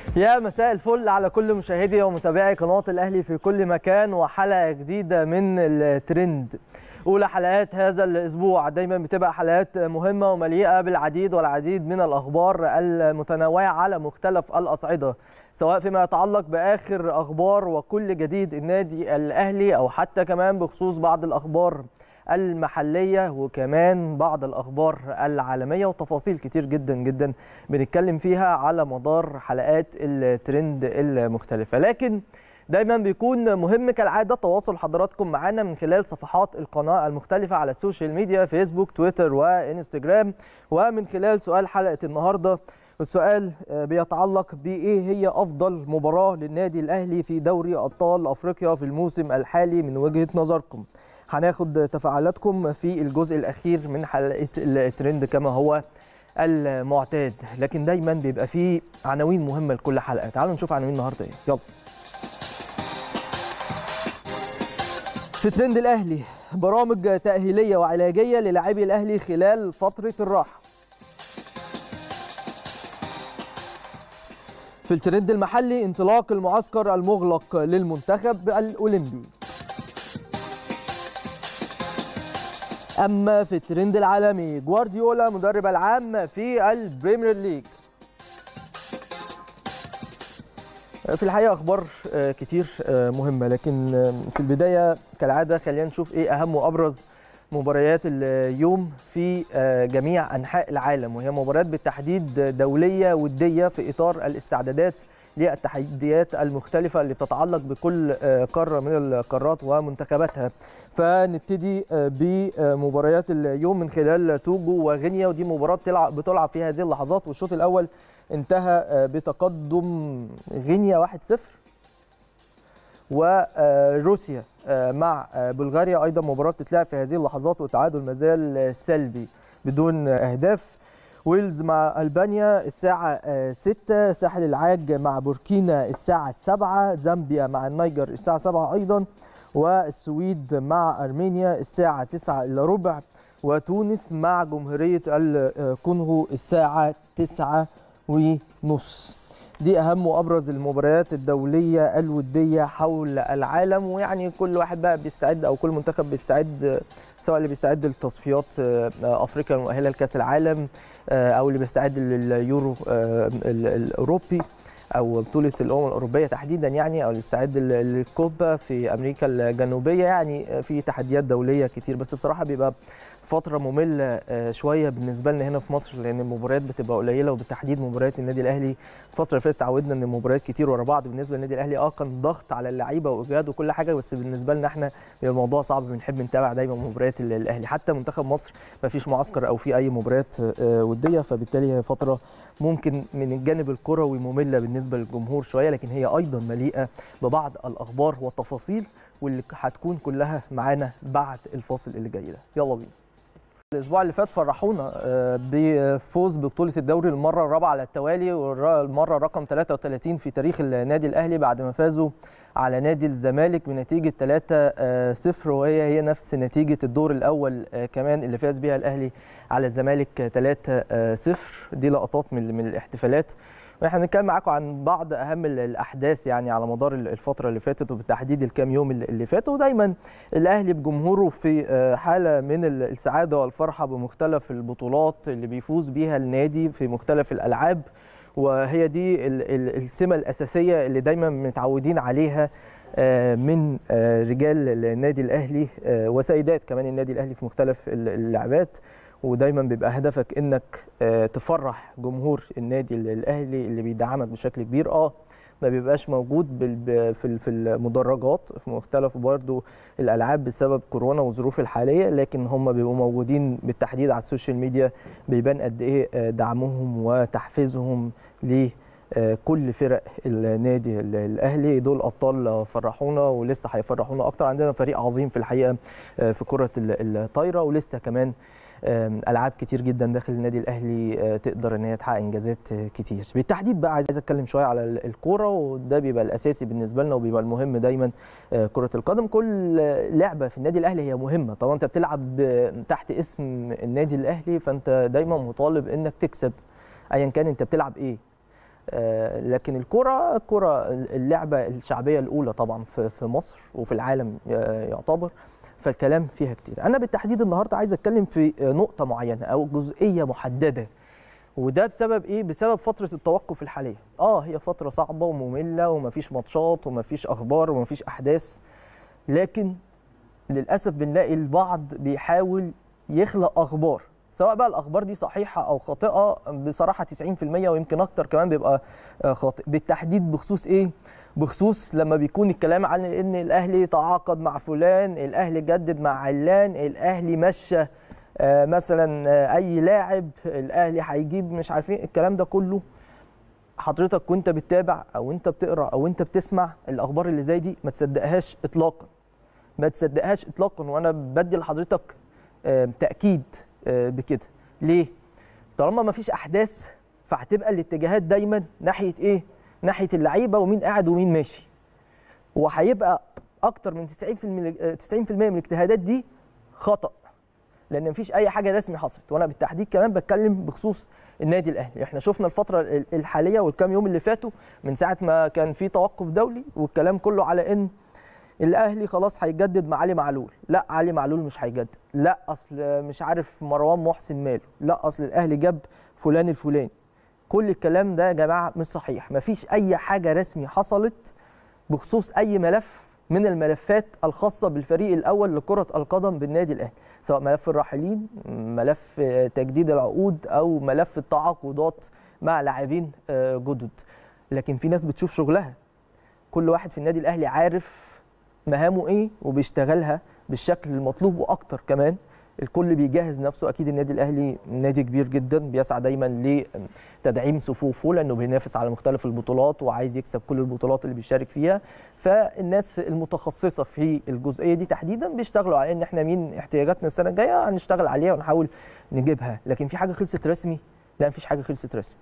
يا مساء الفل على كل مشاهدي ومتابعي قناة الأهلي في كل مكان وحلقة جديدة من الترند أولى حلقات هذا الأسبوع دايما بتبقى حلقات مهمة ومليئة بالعديد والعديد من الأخبار المتنوعة على مختلف الأصعدة سواء فيما يتعلق بآخر أخبار وكل جديد النادي الأهلي أو حتى كمان بخصوص بعض الأخبار المحلية وكمان بعض الأخبار العالمية وتفاصيل كتير جدا جدا بنتكلم فيها على مدار حلقات الترند المختلفة لكن دايما بيكون مهم كالعادة تواصل حضراتكم معنا من خلال صفحات القناة المختلفة على السوشيال ميديا فيسبوك تويتر وإنستجرام ومن خلال سؤال حلقة النهاردة السؤال بيتعلق بإيه هي أفضل مباراة للنادي الأهلي في دوري أبطال أفريقيا في الموسم الحالي من وجهة نظركم هناخد تفاعلاتكم في الجزء الاخير من حلقه الترند كما هو المعتاد لكن دايما بيبقى فيه عناوين مهمه لكل حلقه تعالوا نشوف عناوين النهارده ايه يلا في ترند الاهلي برامج تاهيليه وعلاجيه للاعبي الاهلي خلال فتره الراحه في الترند المحلي انطلاق المعسكر المغلق للمنتخب الاولمبي اما في الترند العالمي جوارديولا مدرب العام في البريمير ليج في الحقيقه اخبار كتير مهمه لكن في البدايه كالعاده خلينا نشوف ايه اهم وابرز مباريات اليوم في جميع انحاء العالم وهي مباريات بالتحديد دوليه وديه في اطار الاستعدادات للتحديات المختلفة اللي بتتعلق بكل قارة من القارات ومنتخباتها فنبتدي بمباريات اليوم من خلال توجو وغينيا ودي مباراة بتلعب, بتلعب في هذه اللحظات والشوط الأول انتهى بتقدم غينيا 1-0 وروسيا مع بلغاريا أيضا مباراة بتتلعب في هذه اللحظات والتعادل مازال سلبي بدون أهداف ويلز مع البانيا الساعة 6 ساحل العاج مع بوركينا الساعة 7 زامبيا مع النيجر الساعة 7 أيضا والسويد مع أرمينيا الساعة 9 إلا ربع وتونس مع جمهورية الكونغو الساعة 9 ونص دي أهم وأبرز المباريات الدولية الودية حول العالم ويعني كل واحد بقى بيستعد أو كل منتخب بيستعد سواء اللي بيستعد لتصفيات افريقيا المؤهله لكاس العالم او اللي بيستعد لليورو الاوروبي او بطوله الامم الاوروبيه تحديدا يعني او اللي بيستعد للكوبا في امريكا الجنوبيه يعني في تحديات دوليه كتير بس بصراحه بيبقى فتره ممله شويه بالنسبه لنا هنا في مصر لان المباريات بتبقى قليله وبالتحديد مباريات النادي الاهلي الفتره اللي فاتت تعودنا ان المباريات كتير ورا بعض بالنسبه للنادي الاهلي اه كان ضغط على اللعيبه واجهاد وكل حاجه بس بالنسبه لنا احنا بيبقى الموضوع صعب بنحب نتابع دايما مباريات الاهلي حتى منتخب مصر ما فيش معسكر او في اي مباريات وديه فبالتالي هي فتره ممكن من الجانب الكروي ممله بالنسبه للجمهور شويه لكن هي ايضا مليئه ببعض الاخبار والتفاصيل واللي هتكون كلها معانا بعد الفاصل اللي جاي ده يلا بينا الاسبوع اللي فات فرحونا بفوز ببطوله الدوري للمره الرابعه على التوالي والمره رقم 33 في تاريخ النادي الاهلي بعد ما فازوا على نادي الزمالك بنتيجه 3-0 وهي هي نفس نتيجه الدور الاول كمان اللي فاز بيها الاهلي على الزمالك 3-0 دي لقطات من من الاحتفالات واحنا بنتكلم معاكم عن بعض اهم الاحداث يعني على مدار الفتره اللي فاتت وبالتحديد الكام يوم اللي فاتوا ودايما الاهلي بجمهوره في حاله من السعاده والفرحه بمختلف البطولات اللي بيفوز بيها النادي في مختلف الالعاب وهي دي السمه الاساسيه اللي دايما متعودين عليها من رجال النادي الاهلي وسيدات كمان النادي الاهلي في مختلف اللعبات ودايما بيبقى هدفك انك تفرح جمهور النادي الاهلي اللي بيدعمك بشكل كبير اه ما بيبقاش موجود في في المدرجات في مختلف برضه الالعاب بسبب كورونا والظروف الحاليه لكن هم بيبقوا موجودين بالتحديد على السوشيال ميديا بيبان قد ايه دعمهم وتحفيزهم ل كل فرق النادي الاهلي دول ابطال فرحونا ولسه هيفرحونا اكتر عندنا فريق عظيم في الحقيقه في كره الطايره ولسه كمان العاب كتير جدا داخل النادي الاهلي تقدر ان هي تحقق انجازات كتير بالتحديد بقى عايز اتكلم شويه على الكوره وده بيبقى الاساسي بالنسبه لنا وبيبقى المهم دايما كره القدم كل لعبه في النادي الاهلي هي مهمه طبعا انت بتلعب تحت اسم النادي الاهلي فانت دايما مطالب انك تكسب ايا كان انت بتلعب ايه آه، لكن الكره الكره اللعبه الشعبيه الاولى طبعا في في مصر وفي العالم آه، يعتبر فالكلام فيها كتير انا بالتحديد النهارده عايز اتكلم في آه، نقطه معينه او جزئيه محدده وده بسبب ايه بسبب فتره التوقف الحاليه اه هي فتره صعبه وممله ومفيش ماتشات ومفيش اخبار ومفيش احداث لكن للاسف بنلاقي البعض بيحاول يخلق اخبار سواء بقى الاخبار دي صحيحه او خاطئه بصراحه 90% ويمكن اكتر كمان بيبقى آه، خاطئ بالتحديد بخصوص ايه بخصوص لما بيكون الكلام عن ان الاهلي تعاقد مع فلان الاهلي جدد مع علان الاهلي مشى آه، مثلا آه، اي لاعب الاهلي هيجيب مش عارفين الكلام ده كله حضرتك وانت بتتابع او انت بتقرا او انت بتسمع الاخبار اللي زي دي ما تصدقهاش اطلاقا ما تصدقهاش اطلاقا وانا بدي لحضرتك آه، تاكيد آه، بكده ليه طالما ما فيش احداث فهتبقى الاتجاهات دايما ناحيه ايه ناحيه اللعيبه ومين قاعد ومين ماشي وهيبقى اكتر من 90% آه، 90% من الاجتهادات دي خطا لان مفيش اي حاجه رسمي حصلت وانا بالتحديد كمان بتكلم بخصوص النادي الاهلي احنا شفنا الفتره ال- الحاليه والكام يوم اللي فاتوا من ساعه ما كان في توقف دولي والكلام كله على ان الاهلي خلاص هيجدد مع علي معلول لا علي معلول مش هيجدد لا اصل مش عارف مروان محسن ماله لا اصل الاهلي جاب فلان الفلاني كل الكلام ده يا جماعه مش صحيح مفيش اي حاجه رسمي حصلت بخصوص اي ملف من الملفات الخاصه بالفريق الاول لكره القدم بالنادي الاهلي سواء ملف الراحلين ملف آه، تجديد العقود او ملف التعاقدات مع لاعبين آه، جدد لكن في ناس بتشوف شغلها كل واحد في النادي الاهلي عارف مهامه ايه وبيشتغلها بالشكل المطلوب واكتر كمان الكل بيجهز نفسه اكيد النادي الاهلي نادي كبير جدا بيسعى دايما لتدعيم صفوفه لانه بينافس على مختلف البطولات وعايز يكسب كل البطولات اللي بيشارك فيها فالناس المتخصصه في الجزئيه دي تحديدا بيشتغلوا على ان احنا مين احتياجاتنا السنه الجايه هنشتغل عليها ونحاول نجيبها لكن في حاجه خلصت رسمي لا مفيش حاجه خلصت رسمي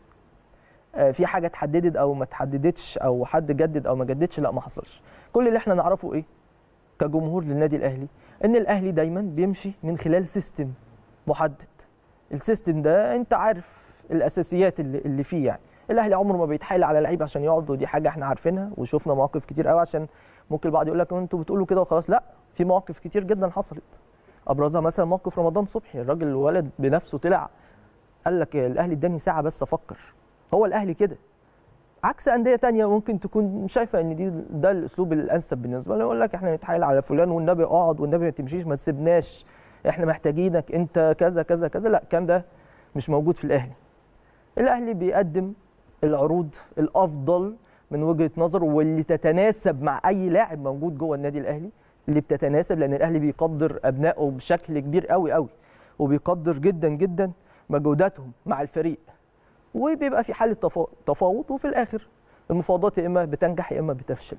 آه، في حاجه اتحددت او ما اتحددتش او حد جدد او ما جددش لا ما حصلش كل اللي احنا نعرفه ايه كجمهور للنادي الاهلي ان الاهلي دايما بيمشي من خلال سيستم محدد السيستم ده انت عارف الاساسيات اللي, اللي فيه يعني الاهلي عمره ما بيتحايل على لعيب عشان يقعد ودي حاجه احنا عارفينها وشفنا مواقف كتير قوي عشان ممكن البعض يقول لك انتوا بتقولوا كده وخلاص لا في مواقف كتير جدا حصلت ابرزها مثلا موقف رمضان صبحي الراجل الولد بنفسه طلع قال لك الاهلي اداني ساعه بس افكر هو الاهلي كده عكس انديه تانية ممكن تكون شايفه ان دي ده الاسلوب الانسب بالنسبه له يقول لك احنا نتحايل على فلان والنبي اقعد والنبي ما تمشيش ما تسيبناش احنا محتاجينك انت كذا كذا كذا لا الكلام ده مش موجود في الاهلي الاهلي بيقدم العروض الافضل من وجهه نظره واللي تتناسب مع اي لاعب موجود جوه النادي الاهلي اللي بتتناسب لان الاهلي بيقدر ابنائه بشكل كبير قوي قوي وبيقدر جدا جدا مجهوداتهم مع الفريق وبيبقى في حاله تفا- تفاوض وفي الاخر المفاوضات يا اما بتنجح يا اما بتفشل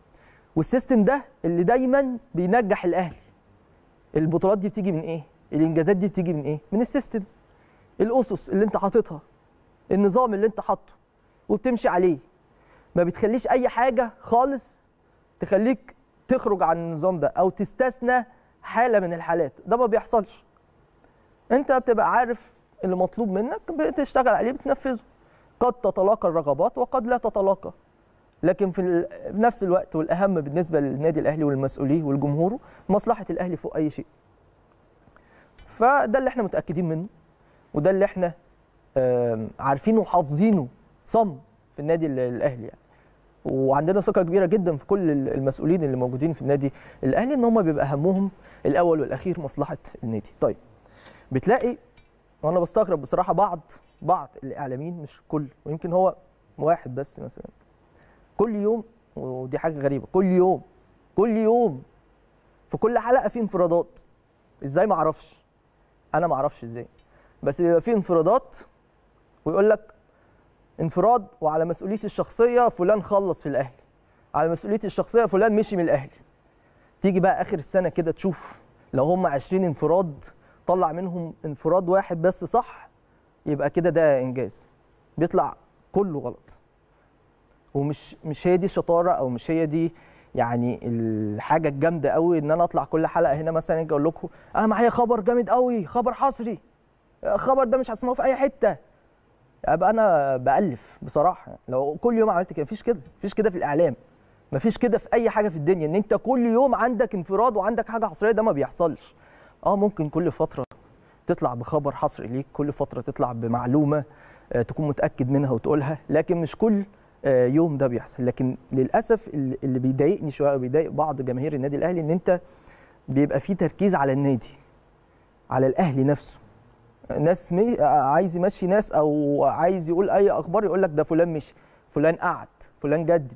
والسيستم ده اللي دايما بينجح الاهلي البطولات دي بتيجي من ايه الانجازات دي بتيجي من ايه من السيستم الاسس اللي انت حاططها النظام اللي انت حاطه وبتمشي عليه ما بتخليش اي حاجه خالص تخليك تخرج عن النظام ده او تستثنى حاله من الحالات ده ما بيحصلش انت بتبقى عارف اللي مطلوب منك بتشتغل عليه بتنفذه قد تتلاقى الرغبات وقد لا تتلاقى لكن في ال- في نفس الوقت والاهم بالنسبه للنادي الاهلي والمسؤوليه والجمهور مصلحه الاهلي فوق اي شيء فده اللي احنا متاكدين منه وده اللي احنا آم، عارفينه وحافظينه صم في النادي ال- الاهلي يعني وعندنا ثقه كبيره جدا في كل ال- المسؤولين اللي موجودين في النادي الاهلي ان هم بيبقى همهم الاول والاخير مصلحه النادي طيب بتلاقي وانا بستغرب بصراحه بعض بعض الاعلاميين مش كل ويمكن هو واحد بس مثلا كل يوم ودي حاجه غريبه كل يوم كل يوم في كل حلقه في انفرادات ازاي ما اعرفش انا ما اعرفش ازاي بس بيبقى في انفرادات ويقول لك انفراد وعلى مسؤوليتي الشخصيه فلان خلص في الاهلي على مسؤوليتي الشخصيه فلان مشي من الاهلي تيجي بقى اخر السنه كده تشوف لو هم 20 انفراد طلع منهم انفراد واحد بس صح يبقى كده ده انجاز بيطلع كله غلط ومش مش هي دي الشطاره او مش هي دي يعني الحاجه الجامده قوي ان انا اطلع كل حلقه هنا مثلا اجي اقول لكم انا معايا خبر جامد قوي خبر حصري الخبر ده مش هتسمعوه في اي حته ابقى انا بالف بصراحه لو كل يوم عملت كده مفيش كده مفيش كده في الاعلام مفيش كده في اي حاجه في الدنيا ان انت كل يوم عندك انفراد وعندك حاجه حصريه ده ما بيحصلش اه ممكن كل فتره تطلع بخبر حصري ليك كل فتره تطلع بمعلومه آه، تكون متاكد منها وتقولها لكن مش كل آه، يوم ده بيحصل لكن للاسف اللي اللي بيضايقني شويه وبيضايق بعض جماهير النادي الاهلي ان انت بيبقى في تركيز على النادي على الاهلي نفسه ناس مي... عايز يمشي ناس او عايز يقول اي اخبار يقول لك ده فلان مشي فلان قعد فلان جدد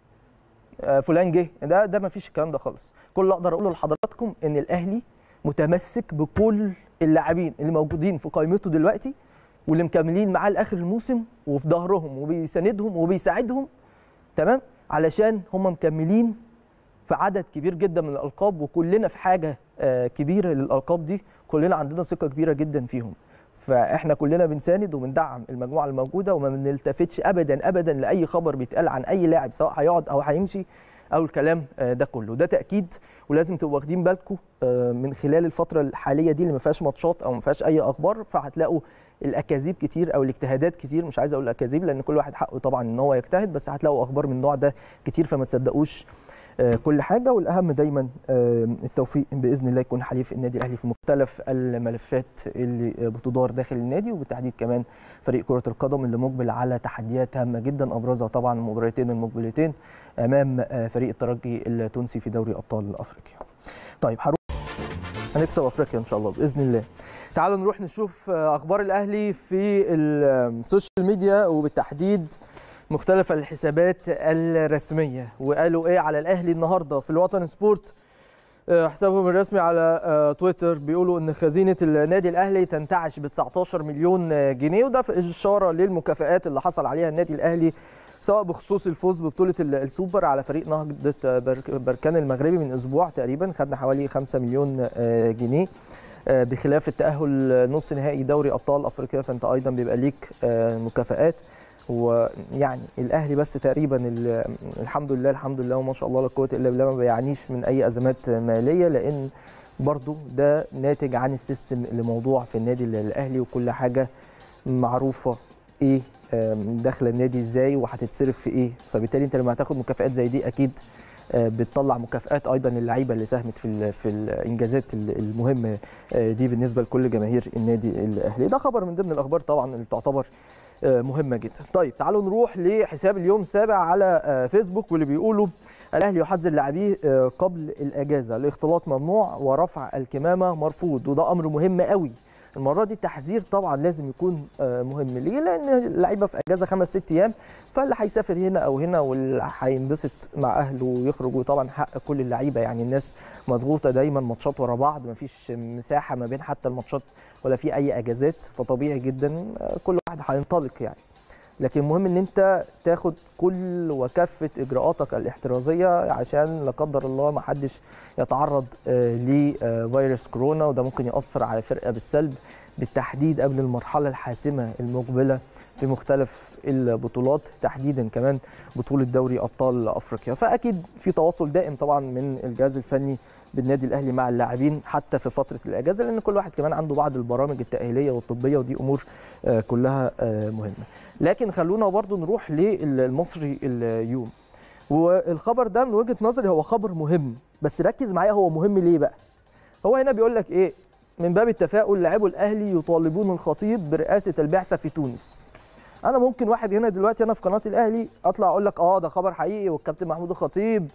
آه، فلان جه ده ده ما فيش الكلام ده خالص كل اللي اقدر اقوله لحضراتكم ان الاهلي متمسك بكل اللاعبين اللي موجودين في قائمته دلوقتي واللي مكملين معاه لاخر الموسم وفي ظهرهم وبيساندهم وبيساعدهم تمام علشان هم مكملين في عدد كبير جدا من الالقاب وكلنا في حاجه آه، كبيره للالقاب دي كلنا عندنا ثقه كبيره جدا فيهم فاحنا كلنا بنساند وبندعم المجموعه الموجوده وما بنلتفتش ابدا ابدا لاي خبر بيتقال عن اي لاعب سواء هيقعد او هيمشي او الكلام آه، ده كله ده تاكيد ولازم تبقوا واخدين بالكم آه، من خلال الفتره الحاليه دي اللي ما فيهاش ماتشات او ما فيهاش اي اخبار فهتلاقوا الاكاذيب كتير او الاجتهادات كتير مش عايز اقول اكاذيب لان كل واحد حقه طبعا ان هو يجتهد بس هتلاقوا اخبار من النوع ده كتير فما تصدقوش آه، كل حاجه والاهم دايما آه، التوفيق باذن الله يكون حليف النادي الاهلي في مختلف الملفات اللي آه، بتدار داخل النادي وبالتحديد كمان فريق كره القدم اللي مقبل على تحديات هامه جدا ابرزها طبعا المباراتين المقبلتين امام آه، فريق الترجي التونسي في دوري ابطال افريقيا. طيب هروح هنكسب افريقيا ان شاء الله باذن الله. تعالوا نروح نشوف آه، اخبار الاهلي في السوشيال ميديا وبالتحديد مختلف الحسابات الرسميه وقالوا ايه على الاهلي النهارده في الوطن سبورت آه، حسابهم الرسمي على آه، تويتر بيقولوا ان خزينه النادي الاهلي تنتعش ب 19 مليون آه، جنيه وده في اشاره للمكافآت اللي حصل عليها النادي الاهلي سواء بخصوص الفوز ببطوله ال- السوبر على فريق نهضه برك- بركان المغربي من اسبوع تقريبا خدنا حوالي 5 مليون آه، جنيه آه، بخلاف التاهل نص نهائي دوري ابطال افريقيا فانت ايضا بيبقى ليك آه، مكافآت ويعني الاهلي بس تقريبا ال- الحمد لله الحمد لله وما شاء الله لا قوه الا بالله ما بيعانيش من اي ازمات ماليه لان برضو ده ناتج عن السيستم اللي موضوع في النادي الاهلي وكل حاجه معروفه ايه آم، داخله النادي ازاي وهتتصرف في ايه فبالتالي انت لما هتاخد مكافآت زي دي اكيد آه، بتطلع مكافآت ايضا للعيبه اللي ساهمت في ال- في الانجازات ال- المهمه آه، دي بالنسبه لكل جماهير النادي الاهلي ده خبر من ضمن الاخبار طبعا اللي تعتبر آه، مهمه جدا طيب تعالوا نروح لحساب اليوم السابع على آه، فيسبوك واللي بيقولوا الاهلي يحذر لاعبيه آه، قبل الاجازه الاختلاط ممنوع ورفع الكمامه مرفوض وده امر مهم قوي المره دي التحذير طبعا لازم يكون آه، مهم ليه لان اللعيبه في اجازه خمس ست ايام فاللي هيسافر هنا او هنا واللي هينبسط مع اهله ويخرج وطبعا حق كل اللعيبه يعني الناس مضغوطه دايما ماتشات ورا بعض مفيش مساحه ما بين حتى الماتشات ولا في اي اجازات فطبيعي جدا آه، كل واحد هينطلق يعني لكن المهم ان انت تاخد كل وكافه اجراءاتك الاحترازيه عشان لا قدر الله ما حدش يتعرض آه، لفيروس كورونا وده ممكن ياثر على الفرقه بالسلب بالتحديد قبل المرحله الحاسمه المقبله في مختلف البطولات تحديدا كمان بطوله دوري ابطال افريقيا فاكيد في تواصل دائم طبعا من الجهاز الفني بالنادي الاهلي مع اللاعبين حتى في فتره الاجازه لان كل واحد كمان عنده بعض البرامج التاهيليه والطبيه ودي امور آه، كلها آه، مهمه لكن خلونا برضو نروح للمصري اليوم والخبر ده من وجهه نظري هو خبر مهم بس ركز معايا هو مهم ليه بقى هو هنا بيقول لك ايه من باب التفاؤل لاعبو الاهلي يطالبون الخطيب برئاسه البعثه في تونس انا ممكن واحد هنا دلوقتي انا في قناه الاهلي اطلع اقول لك اه ده خبر حقيقي والكابتن محمود الخطيب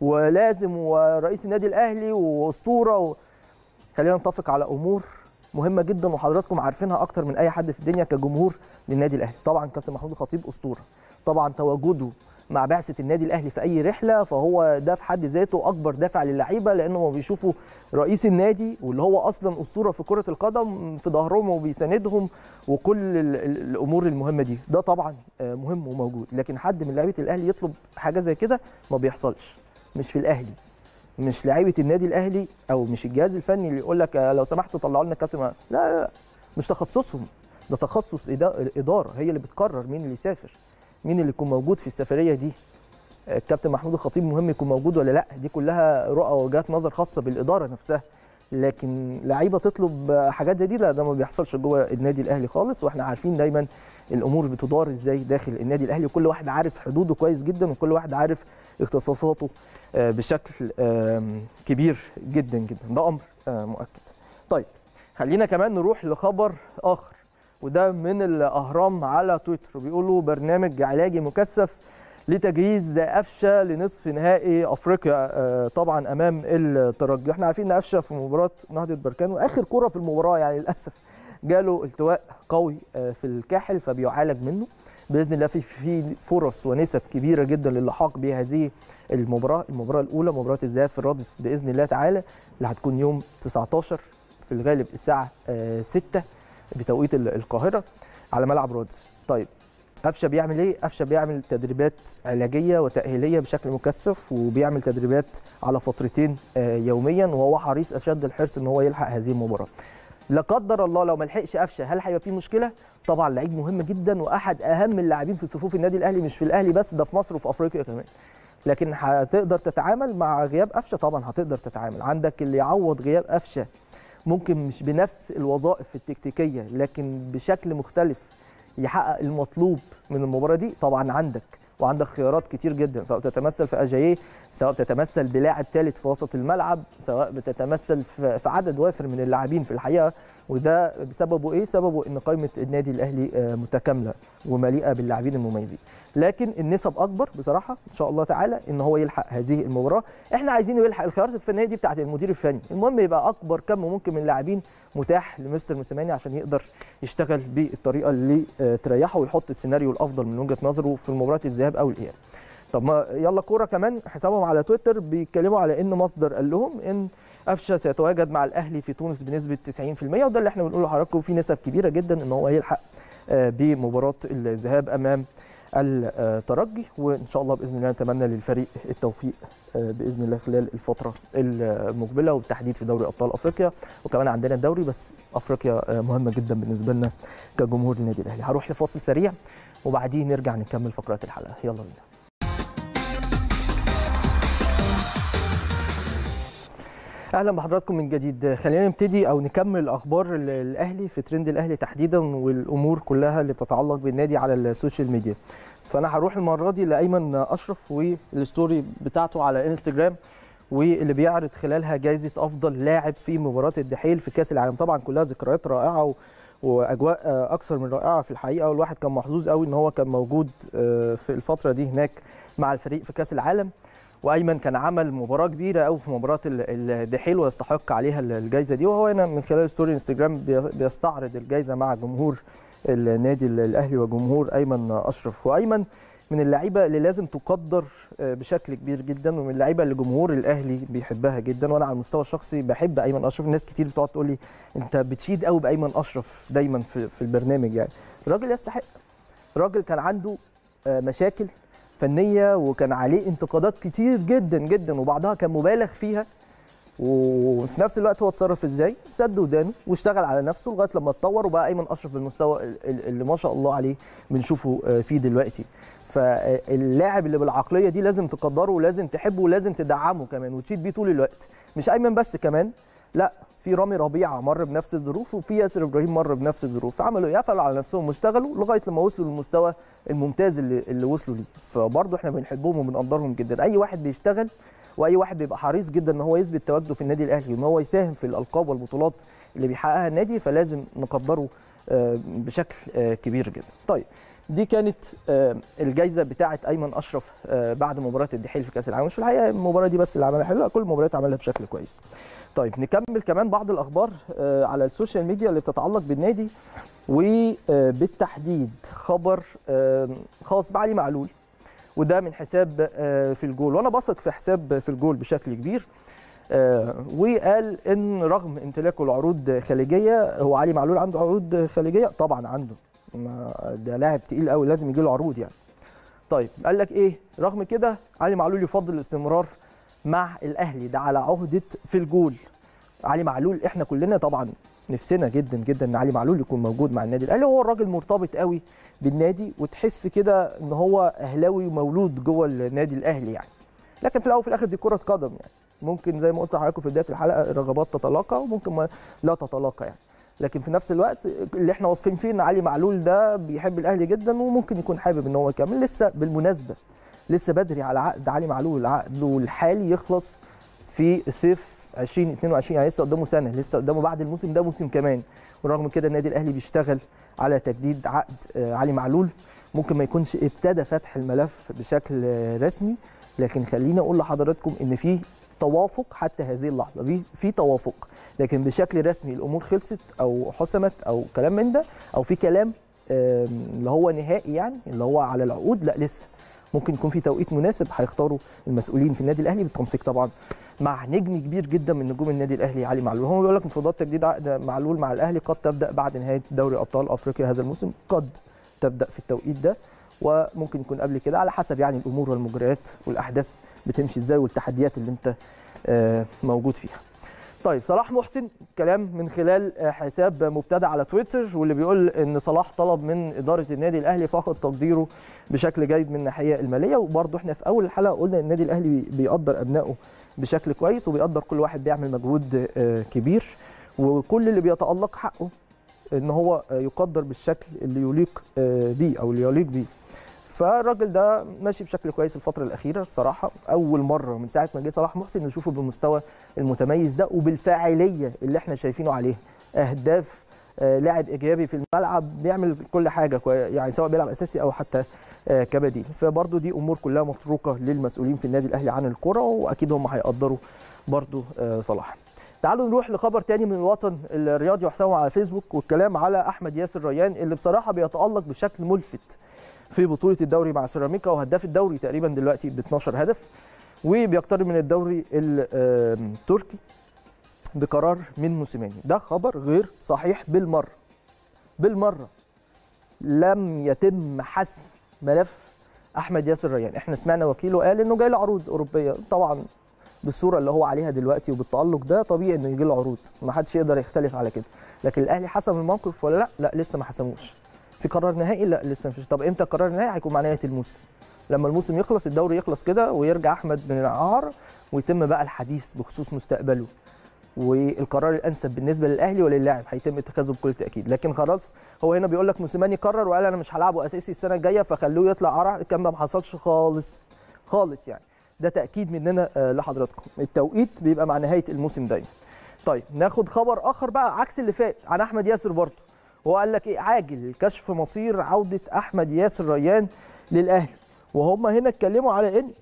ولازم ورئيس النادي الاهلي واسطوره و... خلينا نتفق على امور مهمه جدا وحضراتكم عارفينها اكتر من اي حد في الدنيا كجمهور للنادي الاهلي طبعا كابتن محمود الخطيب اسطوره طبعا تواجده مع بعثه النادي الاهلي في اي رحله فهو ده في حد ذاته اكبر دافع للعيبه لانهم بيشوفوا رئيس النادي واللي هو اصلا اسطوره في كره القدم في ظهرهم وبيساندهم وكل ال- ال- الامور المهمه دي ده طبعا آه، مهم وموجود لكن حد من لعيبه الاهلي يطلب حاجه زي كده ما بيحصلش مش في الاهلي مش لعيبه النادي الاهلي او مش الجهاز الفني اللي يقول لك آه، لو سمحتوا طلعوا لنا كابتن لا لا لا مش تخصصهم ده تخصص إدا- الاداره هي اللي بتقرر مين اللي يسافر مين اللي يكون موجود في السفريه دي الكابتن محمود الخطيب مهم يكون موجود ولا لا دي كلها رؤى ووجهات نظر خاصه بالاداره نفسها لكن لعيبه تطلب حاجات زي دي لا ده ما بيحصلش جوه النادي الاهلي خالص واحنا عارفين دايما الامور بتدار ازاي داخل النادي الاهلي وكل واحد عارف حدوده كويس جدا وكل واحد عارف اختصاصاته آه، بشكل آم، كبير جدا جدا ده امر آه، مؤكد طيب خلينا كمان نروح لخبر اخر وده من الاهرام على تويتر بيقولوا برنامج علاجي مكثف لتجهيز قفشه لنصف نهائي افريقيا آه، طبعا امام الترجي احنا عارفين ان قفشه في مباراه نهضه بركان واخر كره في المباراه يعني للاسف جاله التواء قوي آه، في الكاحل فبيعالج منه باذن الله في في فرص ونسب كبيره جدا للحاق بهذه المباراه المباراه الاولى مباراه الذهاب في الرادس باذن الله تعالى اللي هتكون يوم 19 في الغالب الساعه آه، 6 بتوقيت ال- القاهره على ملعب رادس طيب قفشه بيعمل ايه قفشه بيعمل تدريبات علاجيه وتاهيليه بشكل مكثف وبيعمل تدريبات على فترتين آه، يوميا وهو حريص اشد الحرص ان هو يلحق هذه المباراه لا قدر الله لو ما لحقش قفشه هل هيبقى فيه مشكله طبعا لعيب مهم جدا واحد اهم اللاعبين في صفوف النادي الاهلي مش في الاهلي بس ده في مصر وفي افريقيا كمان لكن هتقدر تتعامل مع غياب قفشه طبعا هتقدر تتعامل عندك اللي يعوض غياب قفشه ممكن مش بنفس الوظائف التكتيكيه لكن بشكل مختلف يحقق المطلوب من المباراه دي طبعا عندك وعندك خيارات كتير جدا سواء تتمثل في اجاييه سواء تتمثل بلاعب ثالث في وسط الملعب سواء بتتمثل في في عدد وافر من اللاعبين في الحقيقه وده بسببه ايه؟ سببه ان قائمه النادي الاهلي آه، متكامله ومليئه باللاعبين المميزين. لكن النسب اكبر بصراحه ان شاء الله تعالى ان هو يلحق هذه المباراه، احنا عايزينه يلحق الخيارات الفنيه دي بتاعت المدير الفني، المهم يبقى اكبر كم ممكن من اللاعبين متاح لمستر موسيماني عشان يقدر يشتغل بالطريقه اللي آه، تريحه ويحط السيناريو الافضل من وجهه نظره في مباراه الذهاب او الاياب. طب ما يلا كوره كمان حسابهم على تويتر بيتكلموا على ان مصدر قال لهم ان قفشه سيتواجد مع الاهلي في تونس بنسبه 90% وده اللي احنا بنقوله لحضراتكم في نسب كبيره جدا ان هو هيلحق آه، بمباراه الذهاب امام الترجي وان شاء الله باذن الله نتمنى للفريق التوفيق آه، باذن الله خلال الفتره المقبله وبالتحديد في دوري ابطال افريقيا وكمان عندنا الدوري بس افريقيا آه، مهمه جدا بالنسبه لنا كجمهور النادي الاهلي هروح لفاصل سريع وبعدين نرجع نكمل فقرات الحلقه يلا بينا اهلا بحضراتكم من جديد خلينا نبتدي او نكمل اخبار ال- الاهلي في ترند الاهلي تحديدا والامور كلها اللي بتتعلق بالنادي على السوشيال ميديا فانا هروح المره دي لايمن اشرف والستوري بتاعته على انستجرام واللي بيعرض خلالها جائزه افضل لاعب في مباراه الدحيل في كاس العالم طبعا كلها ذكريات رائعه و... واجواء آه، اكثر من رائعه في الحقيقه والواحد كان محظوظ قوي ان هو كان موجود آه، في الفتره دي هناك مع الفريق في كاس العالم وايمن كان عمل مباراه كبيره قوي في مباراه ال- الدحيل ويستحق عليها ال- الجائزه دي وهو هنا من خلال ستوري انستجرام بي- بيستعرض الجائزه مع جمهور النادي ال- الاهلي وجمهور ايمن اشرف وايمن من اللعيبه اللي لازم تقدر آه، بشكل كبير جدا ومن اللعيبه اللي جمهور الاهلي بيحبها جدا وانا على المستوى الشخصي بحب ايمن اشرف ناس كتير بتقعد تقول لي انت بتشيد قوي بايمن اشرف دايما في في البرنامج يعني الراجل يستحق راجل كان عنده آه، مشاكل فنيه وكان عليه انتقادات كتير جدا جدا وبعضها كان مبالغ فيها وفي نفس الوقت هو اتصرف ازاي؟ سد ودانه واشتغل على نفسه لغايه لما اتطور وبقى ايمن اشرف بالمستوى ال- ال- اللي ما شاء الله عليه بنشوفه آه، فيه دلوقتي. فاللاعب اللي بالعقليه دي لازم تقدره ولازم تحبه ولازم تدعمه كمان وتشيد بيه طول الوقت. مش ايمن بس كمان لا في رامي ربيعه مر بنفس الظروف وفي ياسر ابراهيم مر بنفس الظروف فعملوا ايه قفلوا على نفسهم واشتغلوا لغايه لما وصلوا للمستوى الممتاز اللي, اللي وصلوا ليه فبرضه احنا بنحبهم وبنقدرهم جدا اي واحد بيشتغل واي واحد بيبقى حريص جدا ان هو يثبت تواجده في النادي الاهلي وان هو يساهم في الالقاب والبطولات اللي بيحققها النادي فلازم نقدره آه، بشكل آه، كبير جدا طيب دي كانت آه، الجائزه بتاعه ايمن اشرف آه، بعد مباراه الدحيل في كاس العالم مش في الحقيقه المباراه دي بس اللي عملها حلوه كل المباريات عملها بشكل كويس طيب نكمل كمان بعض الاخبار آه، على السوشيال ميديا اللي بتتعلق بالنادي وبالتحديد خبر آه، خاص بعلي معلول وده من حساب آه، في الجول وانا بثق في حساب في الجول بشكل كبير آه، وقال ان رغم امتلاكه لعروض خليجيه هو علي معلول عنده عروض خليجيه طبعا عنده ما- ده لاعب تقيل قوي لازم يجي له عروض يعني طيب قال لك ايه رغم كده علي معلول يفضل الاستمرار مع الاهلي ده على عهده في الجول علي معلول احنا كلنا طبعا نفسنا جدا جدا ان علي معلول يكون موجود مع النادي الاهلي هو الراجل مرتبط قوي بالنادي وتحس كده ان هو اهلاوي مولود جوه النادي الاهلي يعني لكن في الاول وفي الاخر دي كره قدم يعني ممكن زي ما قلت لحضراتكم في بدايه الحلقه الرغبات تتلاقى وممكن ما لا تتلاقى يعني لكن في نفس الوقت اللي احنا واثقين فيه ان علي معلول ده بيحب الاهلي جدا وممكن يكون حابب ان هو يكمل لسه بالمناسبه لسه بدري على عقد علي معلول عقده الحالي يخلص في صيف 2022 يعني لسه قدامه سنه لسه قدامه بعد الموسم ده موسم كمان ورغم كده النادي الاهلي بيشتغل على تجديد عقد علي معلول ممكن ما يكونش ابتدى فتح الملف بشكل رسمي لكن خليني اقول لحضراتكم ان في توافق حتى هذه اللحظه في توافق لكن بشكل رسمي الامور خلصت او حسمت او كلام من ده او في كلام اللي هو نهائي يعني اللي هو على العقود لا لسه ممكن يكون في توقيت مناسب هيختاروا المسؤولين في النادي الاهلي بالتنسيق طبعا مع نجم كبير جدا من نجوم النادي الاهلي علي معلول هو بيقول لك مفاوضات تجديد عقد معلول مع الاهلي قد تبدا بعد نهايه دوري ابطال افريقيا هذا الموسم قد تبدا في التوقيت ده وممكن يكون قبل كده على حسب يعني الامور والمجريات والاحداث بتمشي ازاي والتحديات اللي انت موجود فيها طيب صلاح محسن كلام من خلال حساب مبتدع على تويتر واللي بيقول ان صلاح طلب من اداره النادي الاهلي فقد تقديره بشكل جيد من الناحيه الماليه وبرضه احنا في اول الحلقه قلنا النادي الاهلي بيقدر ابنائه بشكل كويس وبيقدر كل واحد بيعمل مجهود كبير وكل اللي بيتالق حقه ان هو يقدر بالشكل اللي يليق بيه او اللي يليق بيه فالراجل ده ماشي بشكل كويس الفترة الأخيرة بصراحة أول مرة من ساعة ما جه صلاح محسن نشوفه بالمستوى المتميز ده وبالفاعلية اللي احنا شايفينه عليه أهداف آه لاعب إيجابي في الملعب بيعمل كل حاجة يعني سواء بيلعب أساسي أو حتى آه كبديل فبرضه دي أمور كلها متروكة للمسؤولين في النادي الأهلي عن الكرة وأكيد هم هيقدروا برضه آه صلاح تعالوا نروح لخبر تاني من الوطن الرياضي وحسابهم على فيسبوك والكلام على احمد ياسر ريان اللي بصراحه بيتالق بشكل ملفت في بطوله الدوري مع سيراميكا وهداف الدوري تقريبا دلوقتي ب 12 هدف وبيقترب من الدوري التركي بقرار من موسيماني ده خبر غير صحيح بالمره بالمره لم يتم حسم ملف احمد ياسر ريان احنا سمعنا وكيله قال انه جاي له عروض اوروبيه طبعا بالصوره اللي هو عليها دلوقتي وبالتالق ده طبيعي انه يجي له عروض ما حدش يقدر يختلف على كده لكن الاهلي حسم الموقف ولا لا لا لسه ما حسموش في قرار نهائي لا لسه مفيش طب امتى القرار النهائي هيكون مع نهايه الموسم لما الموسم يخلص الدوري يخلص كده ويرجع احمد من العار ويتم بقى الحديث بخصوص مستقبله والقرار الانسب بالنسبه للاهلي وللاعب هيتم اتخاذه بكل تاكيد لكن خلاص هو هنا بيقول لك موسيماني قرر وقال انا مش هلعبه اساسي السنه الجايه فخلوه يطلع قرع الكلام ده ما حصلش خالص خالص يعني ده تاكيد مننا لحضراتكم التوقيت بيبقى مع نهايه الموسم دايما طيب ناخد خبر اخر بقى عكس اللي فات عن احمد ياسر برضه هو قال لك ايه عاجل كشف مصير عوده احمد ياسر ريان للاهلي وهم هنا اتكلموا على ان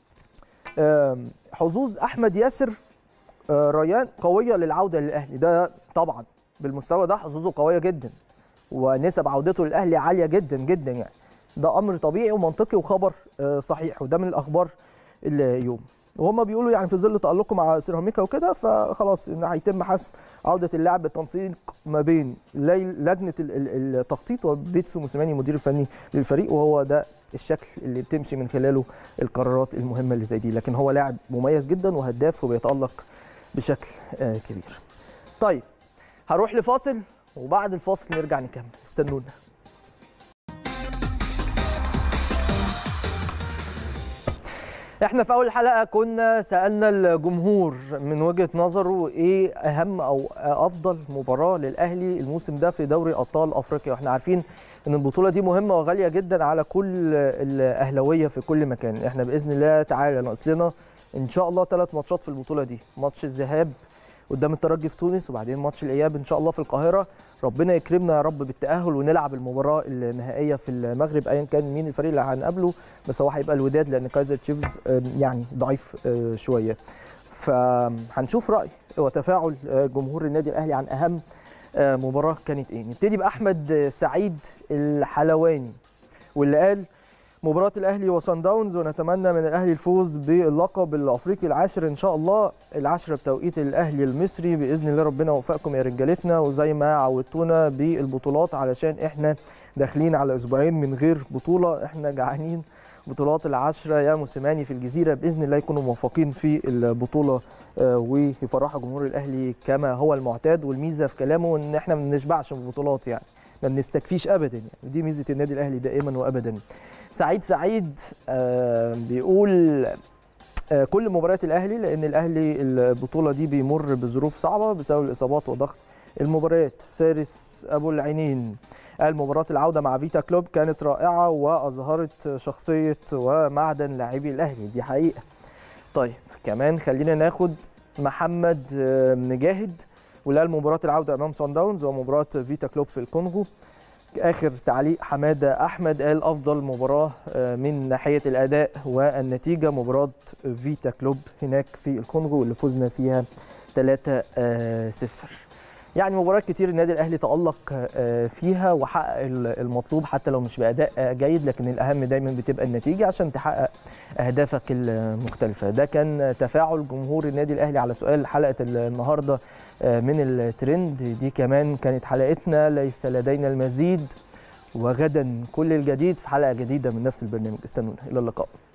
حظوظ احمد ياسر ريان قويه للعوده للاهلي ده طبعا بالمستوى ده حظوظه قويه جدا ونسب عودته للاهلي عاليه جدا جدا يعني ده امر طبيعي ومنطقي وخبر صحيح وده من الاخبار اليوم وهم بيقولوا يعني في ظل تألقه مع سيراميكا وكده فخلاص ان هيتم حسم عوده اللاعب بالتنسيق ما بين لجنه التخطيط وبيتسو موسيماني المدير الفني للفريق وهو ده الشكل اللي بتمشي من خلاله القرارات المهمه اللي زي دي لكن هو لاعب مميز جدا وهداف وبيتألق بشكل كبير. طيب هروح لفاصل وبعد الفاصل نرجع نكمل استنونا. احنا في اول حلقه كنا سالنا الجمهور من وجهه نظره ايه اهم او افضل مباراه للاهلي الموسم ده في دوري ابطال افريقيا واحنا عارفين ان البطوله دي مهمه وغاليه جدا على كل الاهلاويه في كل مكان احنا باذن الله تعالى ناقص لنا ان شاء الله ثلاث ماتشات في البطوله دي ماتش الذهاب قدام الترجي في تونس وبعدين ماتش الاياب ان شاء الله في القاهره ربنا يكرمنا يا رب بالتاهل ونلعب المباراه النهائيه في المغرب ايا كان مين الفريق اللي هنقابله بس هو هيبقى الوداد لان كايزر تشيفز يعني ضعيف شويه فهنشوف راي وتفاعل جمهور النادي الاهلي عن اهم مباراه كانت ايه نبتدي باحمد سعيد الحلواني واللي قال مباراة الأهلي وصن داونز ونتمنى من الأهلي الفوز باللقب الأفريقي العاشر إن شاء الله العاشرة بتوقيت الأهلي المصري بإذن الله ربنا يوفقكم يا رجالتنا وزي ما عودتونا بالبطولات علشان إحنا داخلين على أسبوعين من غير بطولة إحنا جعانين بطولات العشرة يا موسيماني في الجزيرة بإذن الله يكونوا موفقين في البطولة ويفرحوا جمهور الأهلي كما هو المعتاد والميزة في كلامه إن إحنا ما بنشبعش من البطولات يعني ما بنستكفيش أبدا يعني دي ميزة النادي الأهلي دائما وأبدا سعيد سعيد آه بيقول آه، كل مباريات الاهلي لان الاهلي البطوله دي بيمر بظروف صعبه بسبب الاصابات وضغط المباريات فارس ابو العينين قال مباراة العودة مع فيتا كلوب كانت رائعة وأظهرت شخصية ومعدن لاعبي الأهلي دي حقيقة طيب كمان خلينا ناخد محمد آه، مجاهد واللي قال مباراة العودة أمام صن داونز ومباراة فيتا كلوب في الكونغو آخر تعليق حمادة أحمد قال أفضل مباراة آه، من ناحية الأداء والنتيجة مباراة فيتا كلوب هناك في الكونغو اللي فزنا فيها 3 0 يعني مباريات كتير النادي الاهلي تالق آه، فيها وحقق ال- المطلوب حتى لو مش باداء آه، جيد لكن الاهم دايما بتبقى النتيجه عشان تحقق اهدافك المختلفه ده كان تفاعل جمهور النادي الاهلي على سؤال حلقه النهارده آه، من الترند دي كمان كانت حلقتنا ليس لدينا المزيد وغدا كل الجديد في حلقه جديده من نفس البرنامج استنونا الى اللقاء